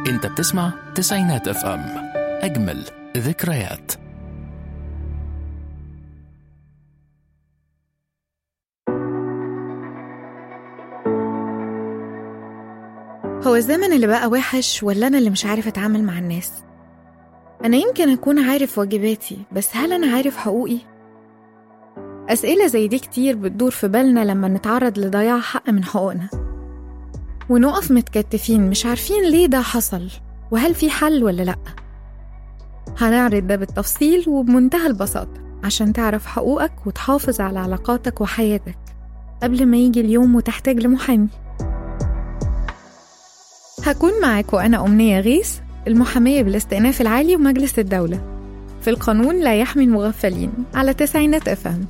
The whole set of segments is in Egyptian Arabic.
انت بتسمع تسعينات اف ام اجمل ذكريات هو الزمن اللي بقى وحش ولا أنا اللي مش عارف أتعامل مع الناس؟ أنا يمكن أكون عارف واجباتي بس هل أنا عارف حقوقي؟ أسئلة زي دي كتير بتدور في بالنا لما نتعرض لضياع حق من حقوقنا ونقف متكتفين مش عارفين ليه ده حصل وهل في حل ولا لأ هنعرض ده بالتفصيل وبمنتهى البساطة عشان تعرف حقوقك وتحافظ على علاقاتك وحياتك قبل ما يجي اليوم وتحتاج لمحامي هكون معاك وأنا أمنية غيث المحامية بالاستئناف العالي ومجلس الدولة في القانون لا يحمي المغفلين على تسعينات أفهم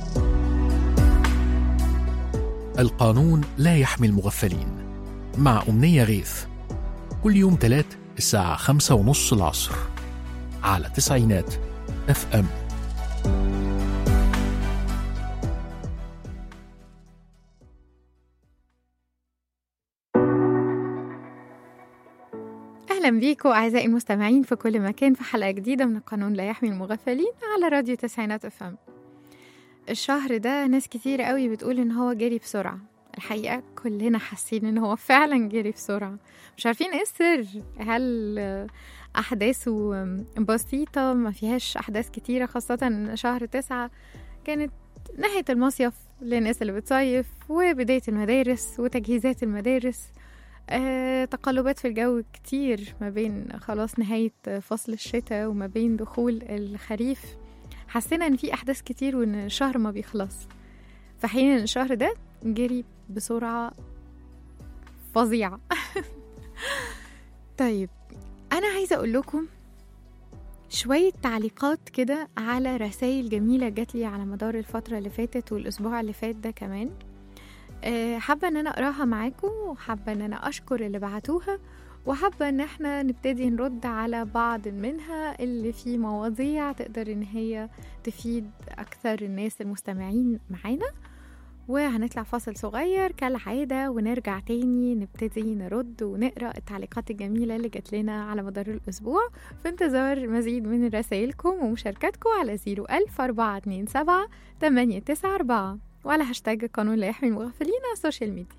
القانون لا يحمي المغفلين مع أمنية غيث كل يوم تلات الساعة خمسة ونص العصر على تسعينات اف ام أهلا بيكم أعزائي المستمعين في كل مكان في حلقة جديدة من القانون لا يحمي المغفلين على راديو تسعينات أفهم الشهر ده ناس كتير قوي بتقول إن هو جري بسرعة الحقيقة كلنا حاسين إن هو فعلا جري بسرعة مش عارفين إيه السر هل أحداثه بسيطة ما فيهاش أحداث كتيرة خاصة شهر تسعة كانت نهاية المصيف للناس اللي بتصيف وبداية المدارس وتجهيزات المدارس آه، تقلبات في الجو كتير ما بين خلاص نهاية فصل الشتاء وما بين دخول الخريف حسينا ان في احداث كتير وان الشهر ما بيخلص في حين ان الشهر ده جري بسرعة فظيعة طيب انا عايزة اقول لكم شوية تعليقات كده على رسائل جميلة جات لي على مدار الفترة اللي فاتت والأسبوع اللي فات ده كمان آه، حابة ان انا اقراها معاكم وحابة ان انا اشكر اللي بعتوها وحابة ان احنا نبتدي نرد على بعض منها اللي في مواضيع تقدر ان هي تفيد اكثر الناس المستمعين معانا وهنطلع فاصل صغير كالعادة ونرجع تاني نبتدي نرد ونقرأ التعليقات الجميلة اللي جات لنا على مدار الأسبوع في انتظار مزيد من رسائلكم ومشاركاتكم على 01427 894 وعلى هاشتاج قانون لا يحمي المغفلين على السوشيال ميديا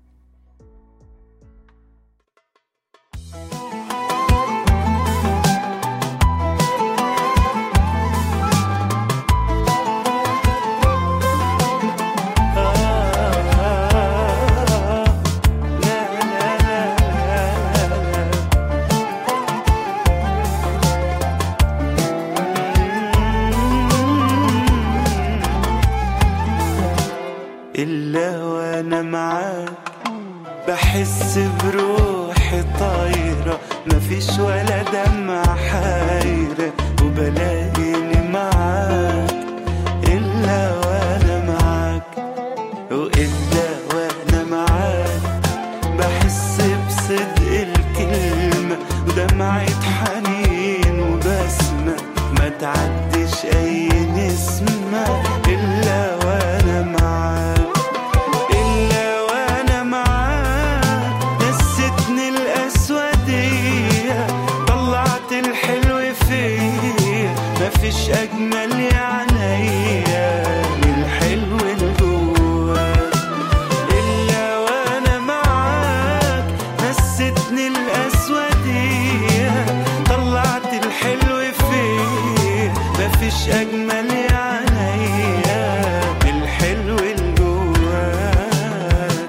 إلا وأنا معاك بحس بروحي طايرة مفيش ولا دمعة حايرة وبلاقيني معاك إلا وأنا معاك وإلا وأنا معاك بحس بصدق الكلمة ودمعة حنين وبسمة ما تعدش أي نسمة إلا وأنا معاك إلا وأنا معاك نستني الأسودية طلعت الحلو فيا مفيش أجمل يا عينيا من الحلو اللي جواك إلا وأنا معاك نستني الأسودية طلعت الحلو فيا مفيش أجمل يا عينيا من الحلو اللي جواك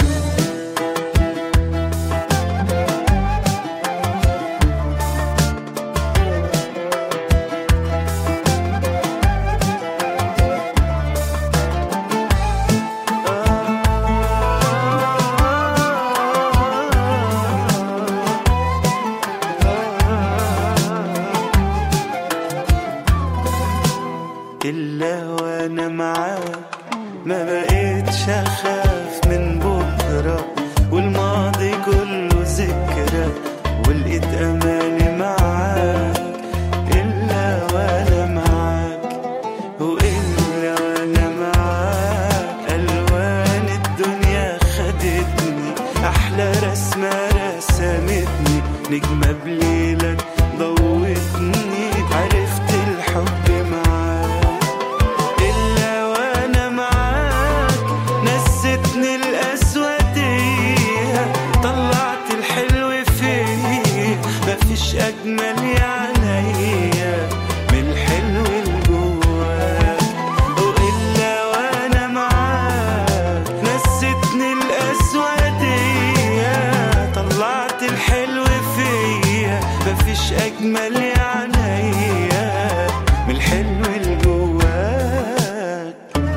إلا وأنا معاك ما بقيتش أخاف من بكرة والماضي كله ذكرى ولقيت أماني معاك إلا وأنا معاك وإلا وأنا معاك ألوان الدنيا خدتني أحلى رسمة رسمتني نجمة بليلك ضوتني عرفت الحب معاك إلا وأنا معاك نستني الأسودية طلعت الحلو فيا مفيش أجمل يا عينيا من الحلو اللي جواك وإلا وأنا معاك نستني الأسودية طلعت الحلو فيا مفيش أجمل يا عينيا من الحلو اللي جواك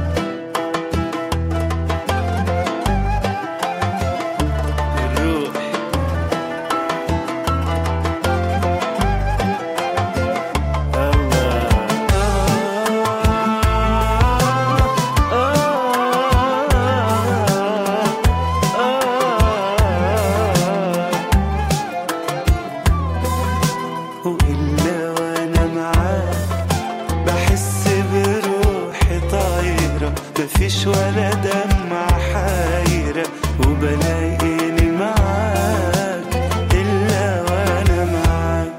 الروح وإلا وأنا معاك بحس بروحي طايرة مفيش ولا دمعة حايرة وبلاقيني معاك إلا وأنا معاك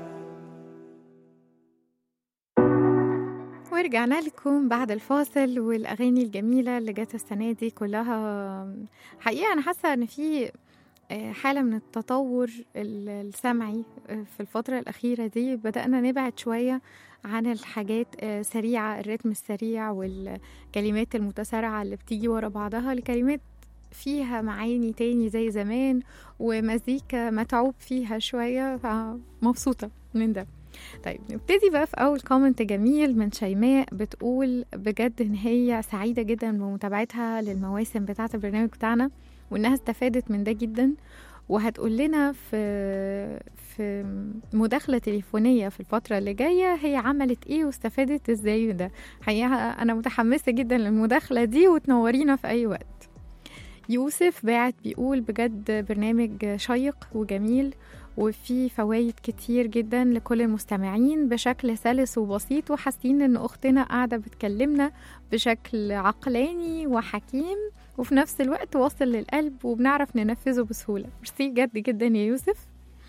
ورجعنا لكم بعد الفاصل والأغاني الجميلة اللي جت السنة دي كلها حقيقة أنا حاسة إن في آه، حالة من التطور ال- السمعي آه، في الفترة الأخيرة دي بدأنا نبعد شوية عن الحاجات آه، سريعة الريتم السريع والكلمات المتسارعة اللي بتيجي ورا بعضها لكلمات فيها معاني تاني زي زمان ومزيكا متعوب فيها شوية فمبسوطة من ده طيب نبتدي بقى في أول كومنت جميل من شيماء بتقول بجد إن هي سعيدة جدا بمتابعتها للمواسم بتاعة البرنامج بتاعنا وإنها استفادت من ده جدا وهتقول لنا في في مداخلة تليفونية في الفترة اللي جاية هي عملت ايه واستفادت ازاي من ده حقيقة أنا متحمسة جدا للمداخلة دي وتنورينا في أي وقت يوسف باعت بيقول بجد برنامج شيق وجميل وفي فوائد كتير جدا لكل المستمعين بشكل سلس وبسيط وحاسين ان اختنا قاعده بتكلمنا بشكل عقلاني وحكيم وفي نفس الوقت واصل للقلب وبنعرف ننفذه بسهوله ميرسي بجد جدا يا يوسف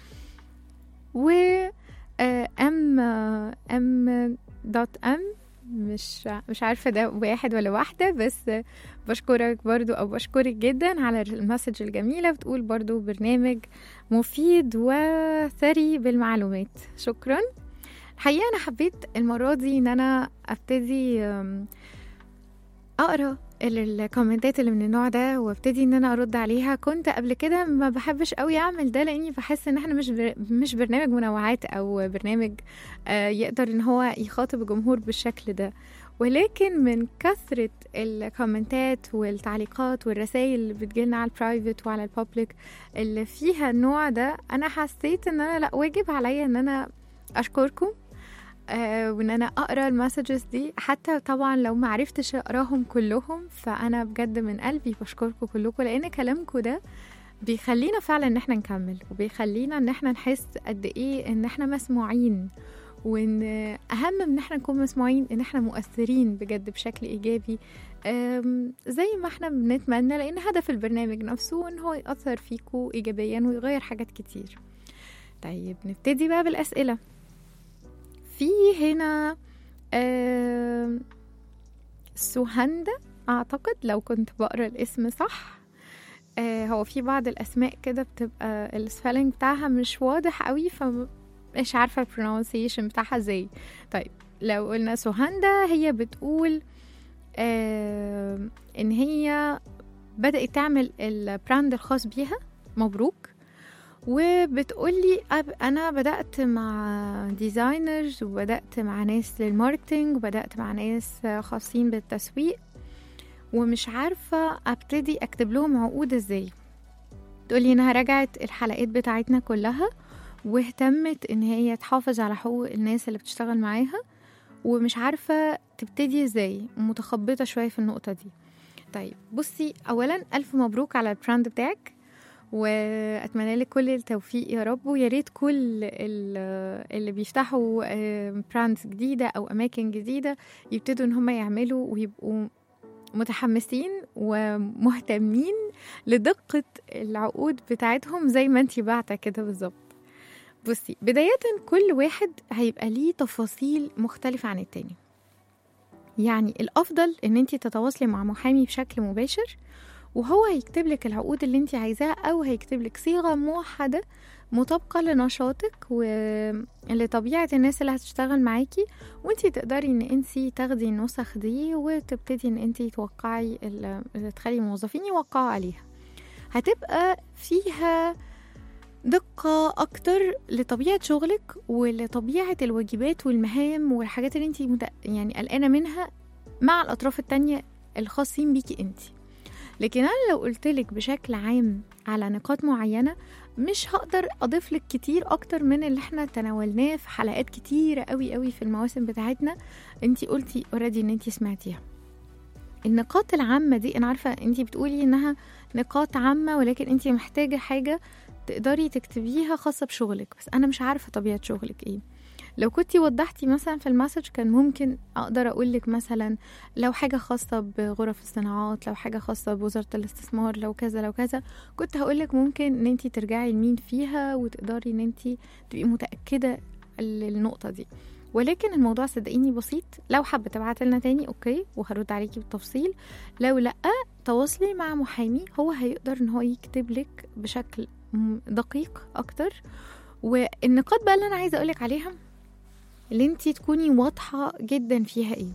و آه، ام آه، ام دوت ام مش مش عارفه ده واحد ولا واحده بس آه، بشكرك برضو او بشكرك جدا على المسج الجميله بتقول برضو برنامج مفيد وثري بالمعلومات شكرا الحقيقه انا حبيت المره دي ان انا ابتدي أم، اقرا ال- الكومنتات اللي من النوع ده وابتدي ان انا ارد عليها كنت قبل كده ما بحبش قوي اعمل ده لاني بحس ان احنا مش بر... مش برنامج منوعات او برنامج آه، يقدر ان هو يخاطب الجمهور بالشكل ده ولكن من كثرة الكومنتات والتعليقات والرسائل اللي بتجيلنا على البرايفت وعلى البابليك اللي فيها النوع ده انا حسيت ان انا لا واجب عليا ان انا اشكركم آه وان انا اقرا المسجز دي حتى طبعا لو ما عرفتش اقراهم كلهم فانا بجد من قلبي بشكركم كلكم لان كلامكم ده بيخلينا فعلا ان احنا نكمل وبيخلينا ان احنا نحس قد ايه ان احنا مسموعين وان اهم من ان احنا نكون مسموعين ان احنا مؤثرين بجد بشكل ايجابي أم، زي ما احنا بنتمنى لان هدف البرنامج نفسه ان هو يأثر فيكو ايجابيا ويغير حاجات كتير طيب نبتدي بقى بالاسئله في هنا أم، سوهندا اعتقد لو كنت بقرا الاسم صح آه، هو في بعض الاسماء كده بتبقى السبيلنج بتاعها مش واضح قوي فمش عارفه البرونسيشن بتاعها ازاي طيب لو قلنا سوهندا هي بتقول آه ان هي بدأت تعمل البراند الخاص بيها مبروك وبتقولي أب- انا بدأت مع ديزاينرز وبدأت مع ناس للماركتينج وبدأت مع ناس خاصين بالتسويق ومش عارفة ابتدي اكتب لهم عقود ازاي تقولي انها رجعت الحلقات بتاعتنا كلها واهتمت ان هي تحافظ على حقوق الناس اللي بتشتغل معاها ومش عارفة تبتدي ازاي متخبطة شوية في النقطة دي طيب بصي اولا الف مبروك على البراند بتاعك واتمنى لك كل التوفيق يا رب ويا ريت كل ال- اللي بيفتحوا براندز جديده او اماكن جديده يبتدوا ان هم يعملوا ويبقوا متحمسين ومهتمين لدقة العقود بتاعتهم زي ما انتي بعتة كده بالظبط بصي بداية كل واحد هيبقى ليه تفاصيل مختلفة عن التاني يعني الأفضل إن أنت تتواصلي مع محامي بشكل مباشر وهو هيكتب لك العقود اللي أنت عايزاها أو هيكتب لك صيغة موحدة مطابقة لنشاطك ولطبيعة الناس اللي هتشتغل معاكي وانتي تقدري ان انتي تاخدي النسخ دي وتبتدي ان انتي توقعي ال- تخلي الموظفين يوقعوا عليها هتبقى فيها دقة أكتر لطبيعة شغلك ولطبيعة الواجبات والمهام والحاجات اللي انتي مت... يعني قلقانة منها مع الأطراف التانية الخاصين بيكي انتي لكن أنا لو قلتلك بشكل عام على نقاط معينة مش هقدر أضيف لك كتير أكتر من اللي احنا تناولناه في حلقات كتيرة قوي قوي في المواسم بتاعتنا انتي قلتي اوريدي ان انتي سمعتيها النقاط العامة دي أنا عارفة انتي بتقولي إنها نقاط عامة ولكن انتي محتاجة حاجة تقدري تكتبيها خاصة بشغلك بس أنا مش عارفة طبيعة شغلك ايه لو كنتي وضحتي مثلا في المسج كان ممكن أقدر أقولك مثلا لو حاجة خاصة بغرف الصناعات لو حاجة خاصة بوزارة الاستثمار لو كذا لو كذا كنت هقولك ممكن ان انتي ترجعي لمين فيها وتقدري ان انتي تبقي متأكدة للنقطة دي ولكن الموضوع صدقيني بسيط لو حابة تبعت لنا تاني اوكي وهرد عليكي بالتفصيل لو لا تواصلي مع محامي هو هيقدر ان هو يكتب لك بشكل م- دقيق اكتر والنقاط بقى اللي انا عايزه اقولك عليها اللي انتي تكوني واضحه جدا فيها ايه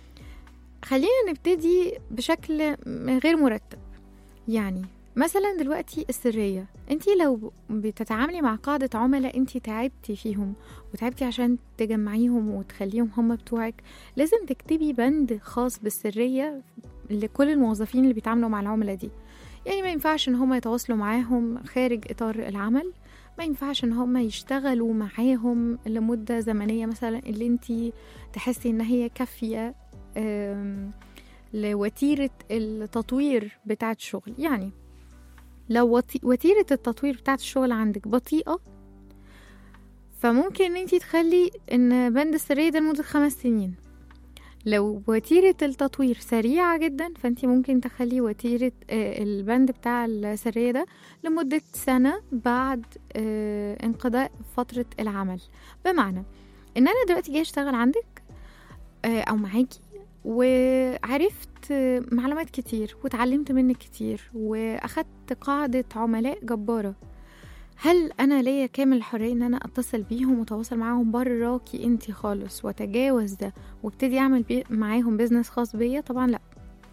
خلينا نبتدي بشكل م- غير مرتب يعني مثلا دلوقتي السرية انتي لو بتتعاملي مع قاعدة عملاء انتي تعبتي فيهم وتعبتي عشان تجمعيهم وتخليهم هم بتوعك لازم تكتبي بند خاص بالسرية لكل الموظفين اللي بيتعاملوا مع العملاء دي يعني ما ينفعش ان هم يتواصلوا معاهم خارج اطار العمل ما ينفعش ان هم يشتغلوا معاهم لمدة زمنية مثلا اللي انتي تحسي ان هي كافية آم، لوتيرة التطوير بتاعة الشغل يعني لو وتي- وتيرة التطوير بتاعة الشغل عندك بطيئة فممكن ان انتي تخلي ان بند السرية ده لمدة خمس سنين لو وتيرة التطوير سريعة جدا فانتي ممكن تخلي وتيرة آه، البند بتاع السرية ده لمدة سنة بعد آه، انقضاء فترة العمل بمعنى ان انا دلوقتي جاي اشتغل عندك آه، او معاكي وعرفت آه، معلومات كتير واتعلمت منك كتير واخدت قاعدة عملاء جبارة هل انا ليا كامل الحريه ان انا اتصل بيهم واتواصل معاهم براكي انتي خالص واتجاوز ده وابتدي اعمل بي معاهم بيزنس خاص بيا طبعا لا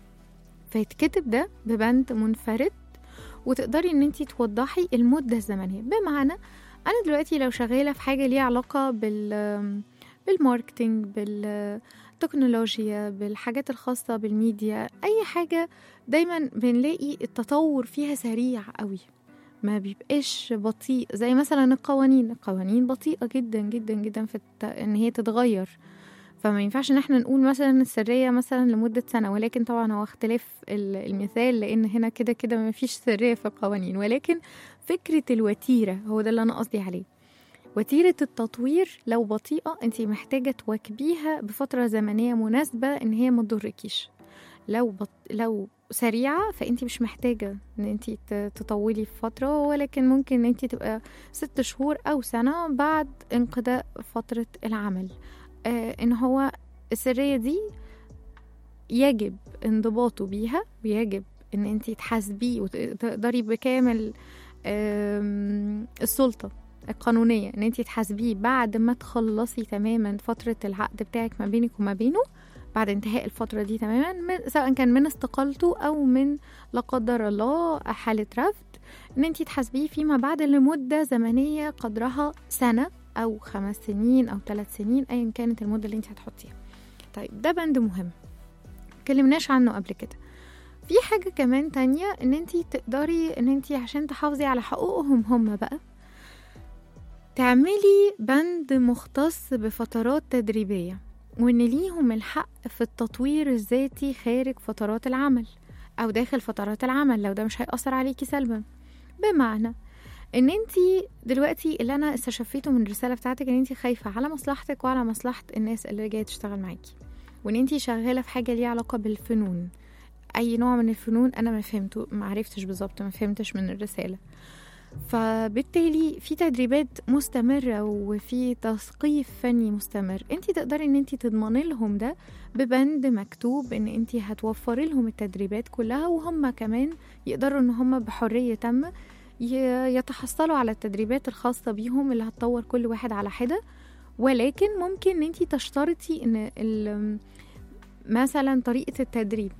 فيتكتب ده ببند منفرد وتقدري ان انتي توضحي المده الزمنيه بمعنى انا دلوقتي لو شغاله في حاجه ليها علاقه بال بالماركتينج بالتكنولوجيا بالحاجات الخاصه بالميديا اي حاجه دايما بنلاقي التطور فيها سريع قوي ما بيبقاش بطيء زي مثلا القوانين القوانين بطيئة جدا جدا جدا في الت... ان هي تتغير فما ينفعش ان احنا نقول مثلا السرية مثلا لمدة سنة ولكن طبعا هو اختلاف ال- المثال لان هنا كده كده ما فيش سرية في القوانين ولكن فكرة الوتيرة هو ده اللي انا قصدي عليه وتيرة التطوير لو بطيئة انت محتاجة تواكبيها بفترة زمنية مناسبة ان هي ما تضركيش لو بط... لو سريعة فانت مش محتاجة ان انت ت- تطولي في فترة ولكن ممكن ان انت تبقى ست شهور او سنة بعد انقضاء فترة العمل آه ان هو السرية دي يجب انضباطه بيها ويجب ان انت تحاسبيه وتقدري بكامل آم، السلطة القانونية ان انت تحاسبيه بعد ما تخلصي تماما فترة العقد بتاعك ما بينك وما بينه بعد انتهاء الفترة دي تماما من سواء كان من استقالته أو من لا قدر الله حالة رفض إن انتي تحاسبيه فيما بعد لمدة زمنية قدرها سنة أو خمس سنين أو ثلاث سنين أيا كانت المدة اللي انتي هتحطيها طيب ده بند مهم مكلمناش عنه قبل كده في حاجة كمان تانية ان انتي تقدري ان انتي عشان تحافظي على حقوقهم هم بقى تعملي بند مختص بفترات تدريبية وإن ليهم الحق في التطوير الذاتي خارج فترات العمل أو داخل فترات العمل لو ده مش هيأثر عليكي سلبا بمعنى ان انتي دلوقتي اللي انا استشفيته من الرساله بتاعتك ان انتي خايفه على مصلحتك وعلى مصلحه الناس اللي جايه تشتغل معاكي وان انتي شغاله في حاجه ليها علاقه بالفنون اي نوع من الفنون انا ما فهمته ما عرفتش بالظبط ما فهمتش من الرساله فبالتالي في تدريبات مستمرة وفي تثقيف فني مستمر انت تقدري ان انت تضمني لهم ده ببند مكتوب ان انت هتوفري لهم التدريبات كلها وهم كمان يقدروا ان هم بحرية تامة ي- يتحصلوا على التدريبات الخاصة بيهم اللي هتطور كل واحد على حدة ولكن ممكن ان انت تشترطي ان ال- مثلا طريقة التدريب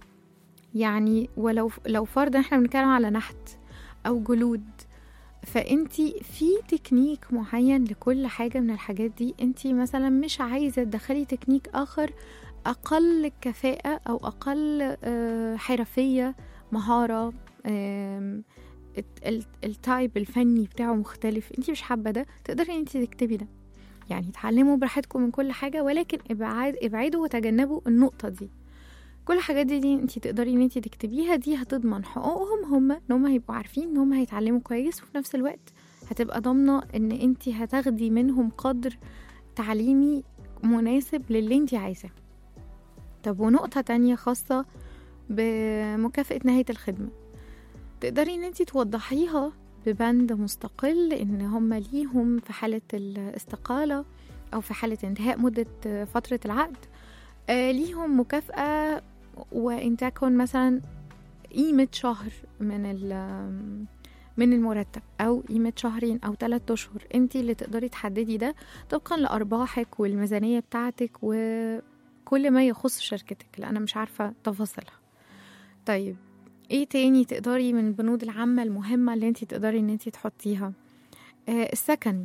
يعني ولو لو فرضا احنا بنتكلم على نحت او جلود فانتي في تكنيك معين لكل حاجة من الحاجات دي انتي مثلا مش عايزة تدخلي تكنيك اخر اقل كفاءة او اقل آه، حرفية مهارة آم، الت- ال- التايب الفني بتاعه مختلف انتي مش حابة ده تقدري انتي تكتبي ده يعني اتعلموا براحتكم من كل حاجة ولكن ابعاد ابعدوا وتجنبوا النقطة دي كل الحاجات دي, دي انت تقدري ان انت تكتبيها دي هتضمن حقوقهم هم ان هم هيبقوا عارفين ان هم هيتعلموا كويس وفي نفس الوقت هتبقى ضامنة ان انت هتاخدي منهم قدر تعليمي مناسب للي انت عايزاه طب ونقطة تانية خاصة بمكافأة نهاية الخدمة تقدري ان انت توضحيها ببند مستقل ان هم ليهم في حالة الاستقالة او في حالة انتهاء مدة فترة العقد آه، ليهم مكافأة وإن تكن مثلا قيمة شهر من ال من المرتب أو قيمة شهرين أو ثلاثة أشهر أنت اللي تقدري تحددي ده طبقا لأرباحك والميزانية بتاعتك وكل ما يخص شركتك لأن أنا مش عارفة تفاصيلها طيب ايه تاني تقدري من البنود العامة المهمة اللي انت تقدري ان انت تحطيها آه السكن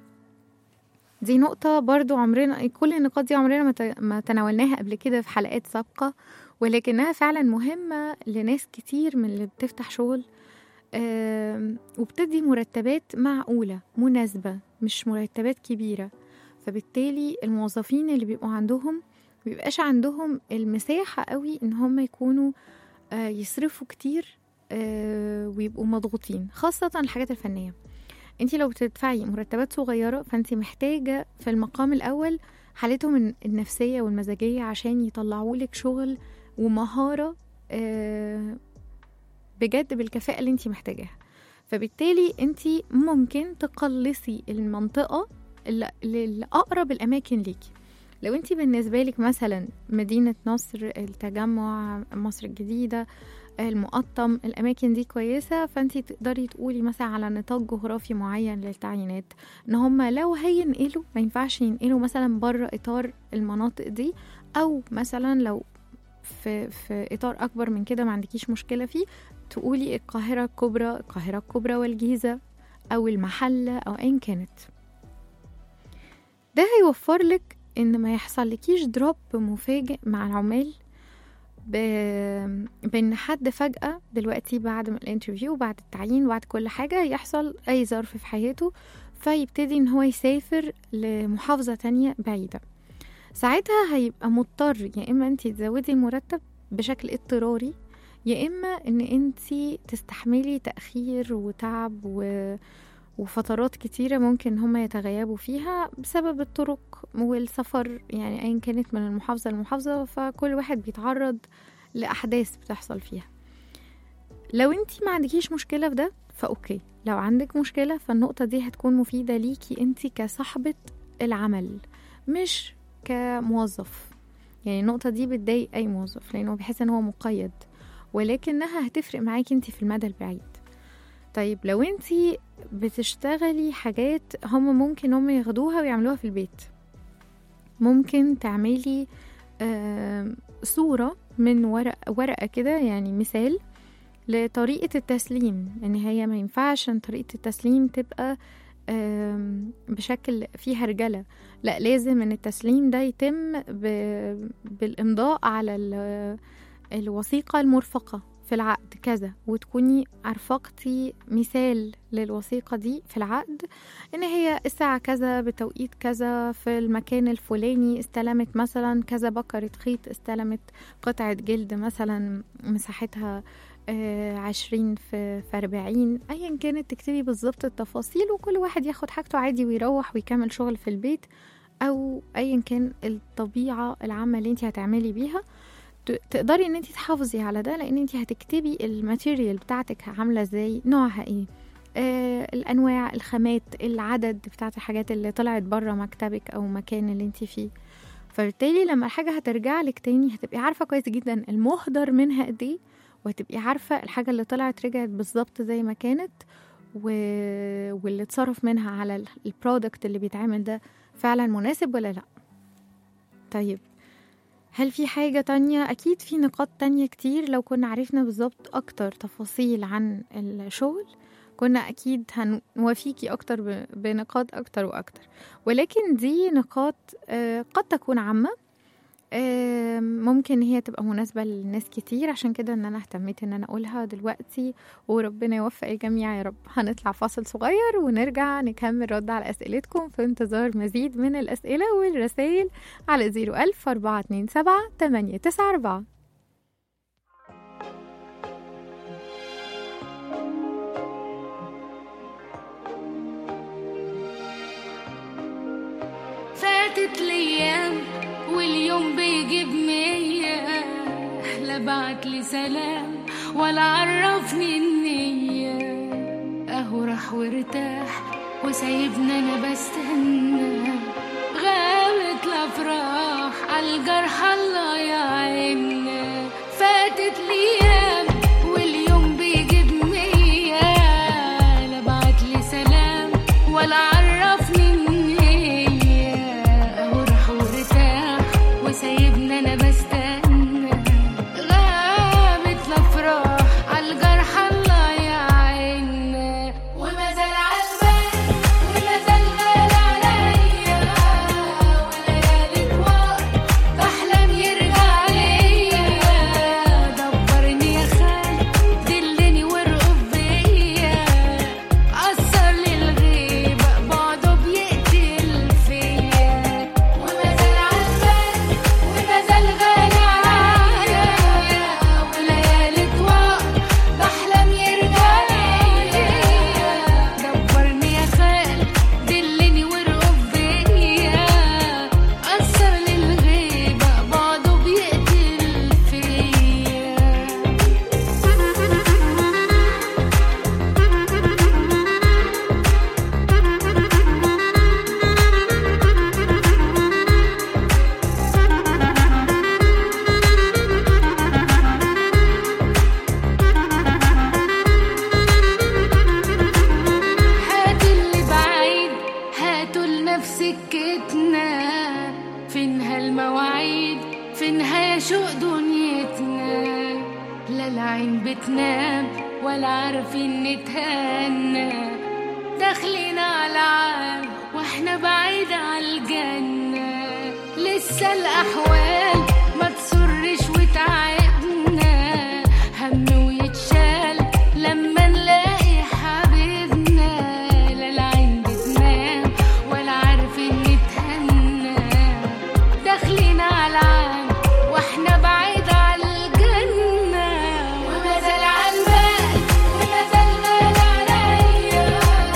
دي نقطة برضو عمرنا كل النقاط دي عمرنا ما ت- ما تناولناها قبل كده في حلقات سابقة ولكنها فعلا مهمة لناس كتير من اللي بتفتح شغل آم، وبتدي مرتبات معقولة مناسبة مش مرتبات كبيرة فبالتالي الموظفين اللي بيبقوا عندهم مبيبقاش عندهم المساحة قوي ان هم يكونوا آه، يصرفوا كتير آه، ويبقوا مضغوطين خاصة الحاجات الفنية انت لو بتدفعي مرتبات صغيرة فانت محتاجة في المقام الأول حالتهم النفسية والمزاجية عشان يطلعوا لك شغل ومهارة آه، بجد بالكفاءة اللي انت محتاجاها فبالتالي انت ممكن تقلصي المنطقة اللي اللي أقرب الأماكن ليكي لو انت بالنسبة لك مثلا مدينة نصر التجمع مصر الجديدة المقطم الأماكن دي كويسة فانت تقدري تقولي مثلا على نطاق جغرافي معين للتعيينات ان هما لو هينقلوا ما ينفعش ينقلوا مثلا بره إطار المناطق دي أو مثلا لو في, في إطار أكبر من كده ما عندكيش مشكلة فيه تقولي القاهرة الكبرى القاهرة الكبرى والجيزة أو المحلة أو أيا كانت ده هيوفر لك ان ما يحصلكيش دروب مفاجئ مع العمال ب... بان حد فجأة دلوقتي بعد ما الانترفيو بعد التعيين بعد كل حاجة يحصل اي ظرف في حياته فيبتدي ان هو يسافر لمحافظة تانية بعيدة ساعتها هيبقى مضطر يا اما انت تزودي المرتب بشكل اضطراري يا اما ان انت تستحملي تأخير وتعب و... وفترات كتيرة ممكن هما يتغيبوا فيها بسبب الطرق والسفر يعني أيا كانت من المحافظة للمحافظة فكل واحد بيتعرض لأحداث بتحصل فيها لو انتي ما عندكيش مشكلة في ده فأوكي لو عندك مشكلة فالنقطة دي هتكون مفيدة ليكي انتي كصاحبة العمل مش كموظف يعني النقطة دي بتضايق أي موظف لأنه بيحس إن هو مقيد ولكنها هتفرق معاكي انتي في المدى البعيد طيب لو انتي بتشتغلي حاجات هم ممكن هم ياخدوها ويعملوها في البيت ممكن تعملي آم، صورة من ورق ورقة كده يعني مثال لطريقة التسليم ان هي ما ينفعش ان طريقة التسليم تبقى آم، بشكل فيه هرجلة لا لازم ان التسليم ده يتم ب- بالامضاء على ال- الوثيقة المرفقة في العقد كذا وتكوني أرفقتي مثال للوثيقة دي في العقد إن هي الساعة كذا بتوقيت كذا في المكان الفلاني استلمت مثلا كذا بكرة خيط استلمت قطعة جلد مثلا مساحتها آه، عشرين في في أربعين أيا كانت تكتبي بالظبط التفاصيل وكل واحد ياخد حاجته عادي ويروح ويكمل شغل في البيت أو أيا كان الطبيعة العامة اللي انت هتعملي بيها ت- تقدري ان انت تحافظي على ده لان انت هتكتبي الماتيريال بتاعتك عامله ازاي نوعها ايه آه الانواع الخامات العدد بتاعت الحاجات اللي طلعت بره مكتبك او مكان اللي انت فيه فبالتالي لما الحاجة هترجع لك تاني هتبقي عارفة كويس جدا المهدر منها قد ايه وهتبقي عارفة الحاجة اللي طلعت رجعت بالظبط زي ما كانت و... واللي اتصرف منها على ال- البرودكت اللي بيتعمل ده فعلا مناسب ولا لا طيب هل في حاجة تانية؟ أكيد في نقاط تانية كتير لو كنا عرفنا بالظبط أكتر تفاصيل عن الشغل كنا أكيد هنوافيكي أكتر ب- بنقاط أكتر وأكتر ولكن دي نقاط آه، قد تكون عامة آه، ممكن هي تبقى مناسبة لناس كتير عشان كده ان انا اهتميت ان انا اقولها دلوقتي وربنا يوفق الجميع يا رب هنطلع فاصل صغير ونرجع نكمل رد على اسئلتكم في انتظار مزيد من الاسئلة والرسائل على 01000 427 894 فاتت الايام واليوم بيجيب مية لا بعت لي سلام ولا عرفني النية اهو راح وارتاح وسايبني انا بستنى غابت الافراح عالجرح الله يعيننا فاتت الايام واليوم بيجيب مية لا بعت لي سلام ولا عرفني النية اهو راح وارتاح وسايبني انا بستنى غابت الافراح عالجرح الله يعيننا وما زال عالبال وما زال غالي عليا وليالي طوال بحلم يرجع ليا دبرني يا خال دلني وارقب بيا أثر للغيبة بعده بيقتل فيا وما زال عالبال وما زال غالي عليا وليالي طوال بحلم يرجع ليا دبرني يا خال دلني وارقب بيا أثر للغيبة بعده بيقتل فيا هات اللي بعيد هاتوا لنفس سكتنا فينها المواعيد فينها يشوق دنيتنا لا العين بتنام ولا عارفين نتهنى داخلين على عام واحنا بعيد على الجنة لسه الأحوال ما تسرش وتعبنا هم ويتشال لما نلاقي حبيبنا لا العين بتنام ولا عارفين نتهنى داخلين على عام واحنا بعيد على الجنة وما زال عالبال وما زال غالي عليا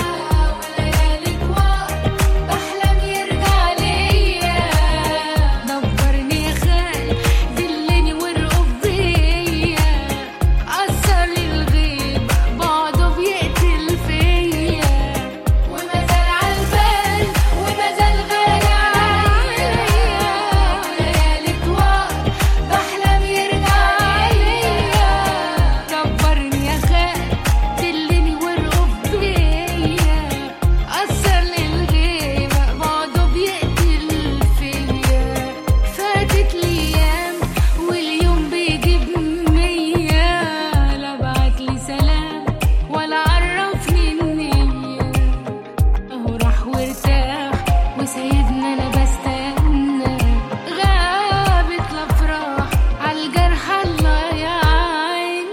وليالي طوال بحلم يرجع ليا دبرني يا خال دلني وارقب بيا أثر للغيبة بعده بيقتل فيا وما زال عالبال وما زال غالي عليا وليالي طوال بحلم يرجع ليا دبرني يا خال دلني وارقب بيا أثر للغيبة بعده بيقتل فيا فاتت الأيام واليوم بيجيب مية لا بعتلي سلام ولا عرفني النية اهو راح وارتاح وسايبني انا بستنى غابت الافراح عالجرح الله يعيننا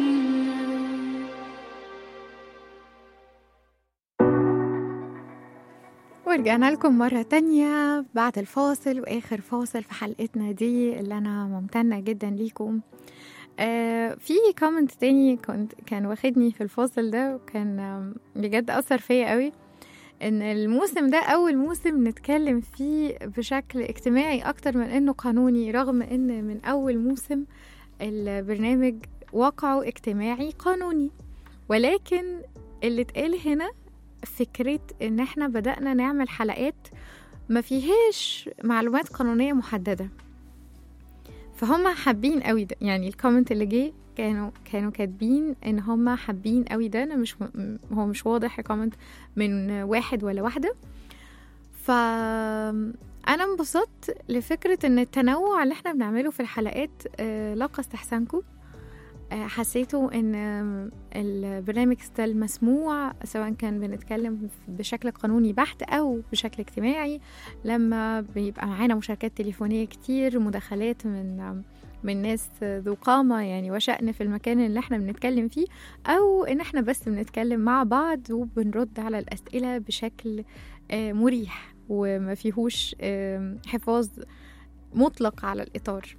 ورجعنا لكم مرة تانية بعد الفاصل وآخر فاصل في حلقتنا دي اللي أنا ممتنة جدا ليكم آه في كومنت تاني كنت كان واخدني في الفاصل ده وكان آم، بجد أثر فيا قوي إن الموسم ده أول موسم نتكلم فيه بشكل اجتماعي أكتر من إنه قانوني رغم إن من أول موسم البرنامج واقعه اجتماعي قانوني ولكن اللي اتقال هنا فكرة ان احنا بدأنا نعمل حلقات ما فيهاش معلومات قانونية محددة فهم حابين قوي ده يعني الكومنت اللي جه كانوا كانوا كاتبين ان هم حابين قوي ده انا مش م- هو مش واضح الكومنت من واحد ولا واحده ف انا انبسطت لفكره ان التنوع اللي احنا بنعمله في الحلقات آه، لاقى استحسانكم آه، حسيتوا ان آم، البرنامج ستيل مسموع سواء كان بنتكلم بشكل قانوني بحت او بشكل اجتماعي لما بيبقى معانا مشاركات تليفونيه كتير مداخلات من آم، من ناس ذو قامة يعني وشأن في المكان اللي احنا بنتكلم فيه أو إن احنا بس بنتكلم مع بعض وبنرد على الأسئلة بشكل آه، مريح وما فيهوش آم، حفاظ مطلق على الإطار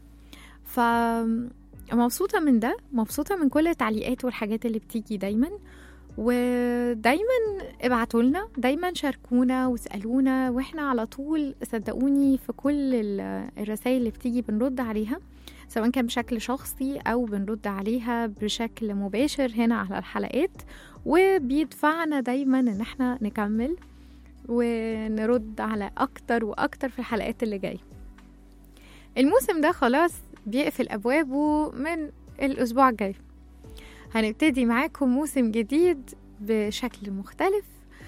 فمبسوطة من ده مبسوطة من كل التعليقات والحاجات اللي بتيجي دايما ودايما ابعتوا لنا دايما شاركونا واسألونا واحنا على طول صدقوني في كل ال- الرسائل اللي بتيجي بنرد عليها سواء كان بشكل شخصي او بنرد عليها بشكل مباشر هنا على الحلقات وبيدفعنا دايما ان احنا نكمل ونرد على اكتر واكتر في الحلقات اللي جايه الموسم ده خلاص بيقفل ابوابه من الاسبوع الجاي هنبتدي معاكم موسم جديد بشكل مختلف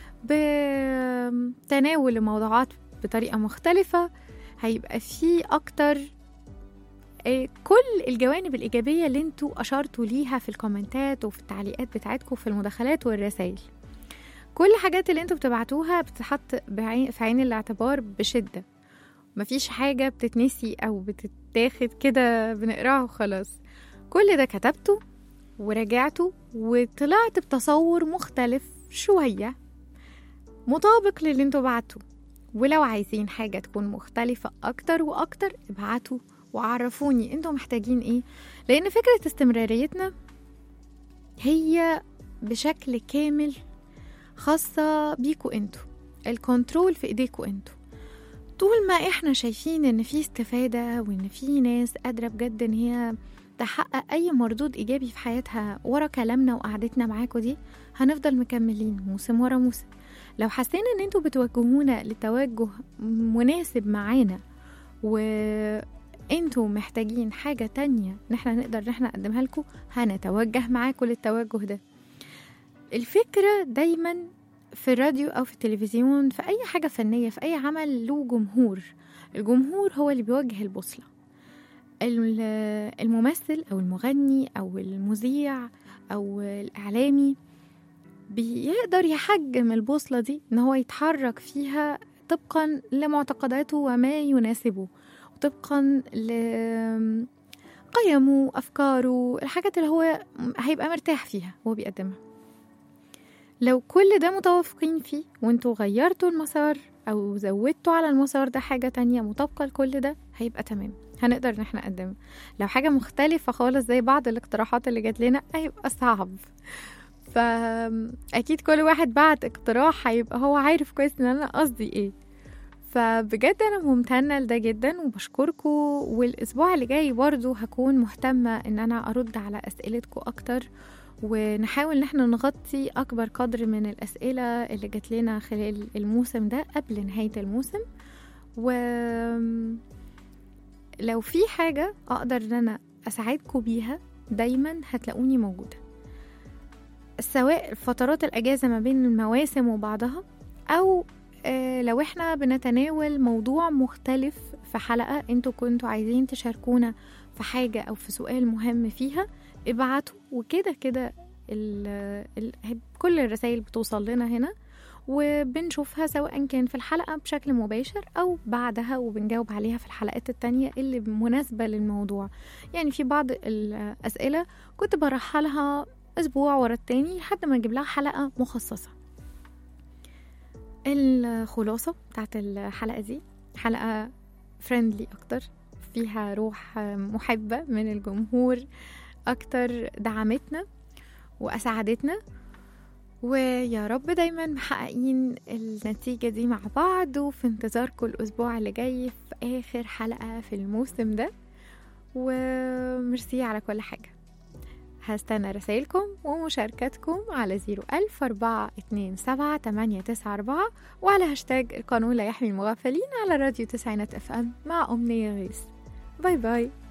بتناول الموضوعات بطريقة مختلفة هيبقى فيه أكتر آه، كل الجوانب الإيجابية اللي انتوا أشرتوا ليها في الكومنتات وفي التعليقات بتاعتكم في المداخلات والرسائل كل الحاجات اللي انتوا بتبعتوها بتتحط بعين في عين الاعتبار بشدة مفيش حاجة بتتنسي أو بتتاخد كده بنقراها وخلاص كل ده كتبته وراجعته وطلعت بتصور مختلف شوية مطابق للي انتوا بعتوه ولو عايزين حاجة تكون مختلفة أكتر وأكتر ابعتوا وعرفوني انتوا محتاجين ايه لأن فكرة استمراريتنا هي بشكل كامل خاصة بيكوا انتوا الكنترول في ايديكوا انتوا طول ما احنا شايفين ان في استفادة وان في ناس قادرة بجد ان هي تحقق اي مردود ايجابي في حياتها ورا كلامنا وقعدتنا معاكوا دي هنفضل مكملين موسم ورا موسم لو حسينا ان انتوا بتوجهونا لتوجه مناسب معانا وانتوا محتاجين حاجة تانية ان احنا نقدر ان احنا نقدمها لكم هنتوجه معاكم للتوجه ده الفكرة دايما في الراديو او في التلفزيون في اي حاجة فنية في اي عمل له جمهور الجمهور هو اللي بيوجه البوصلة ال- الممثل او المغني او المذيع او الاعلامي بيقدر يحجم البوصلة دي ان هو يتحرك فيها طبقا لمعتقداته وما يناسبه وطبقا لقيمه أفكاره الحاجات اللي هو هيبقى مرتاح فيها وهو بيقدمها لو كل ده متوافقين فيه وانتوا غيرتوا المسار أو زودتوا على المسار ده حاجة تانية مطابقة لكل ده هيبقى تمام هنقدر ان احنا نقدمها لو حاجة مختلفة خالص زي بعض الاقتراحات اللي جات لنا هيبقى صعب فأكيد كل واحد بعت اقتراح هيبقى هو عارف كويس ان انا قصدي ايه فبجد انا ممتنة لده جدا وبشكركم والاسبوع اللي جاي برضو هكون مهتمة ان انا ارد على اسئلتكم اكتر ونحاول ان احنا نغطي اكبر قدر من الاسئلة اللي جات لنا خلال الموسم ده قبل نهاية الموسم و لو في حاجة اقدر ان انا اساعدكم بيها دايما هتلاقوني موجودة سواء فترات الأجازة ما بين المواسم وبعضها أو آه، لو احنا بنتناول موضوع مختلف في حلقة انتوا كنتوا عايزين تشاركونا في حاجة أو في سؤال مهم فيها ابعتوا وكده كده ال- ال- كل الرسائل بتوصل لنا هنا وبنشوفها سواء كان في الحلقة بشكل مباشر أو بعدها وبنجاوب عليها في الحلقات التانية اللي مناسبة للموضوع يعني في بعض الأسئلة كنت برحلها أسبوع ورا التاني لحد ما نجيب لها حلقة مخصصة الخلاصة بتاعت الحلقة دي حلقة فريندلي أكتر فيها روح محبة من الجمهور أكتر دعمتنا وأسعدتنا ويا رب دايما محققين النتيجة دي مع بعض وفي انتظاركم الأسبوع اللي جاي في آخر حلقة في الموسم ده وميرسي على كل حاجة هستنى رسائلكم ومشاركتكم على 01000 427 894 وعلى هاشتاج القانون لا يحمي المغفلين على راديو تسعينات اف ام مع أمنية غيث باي باي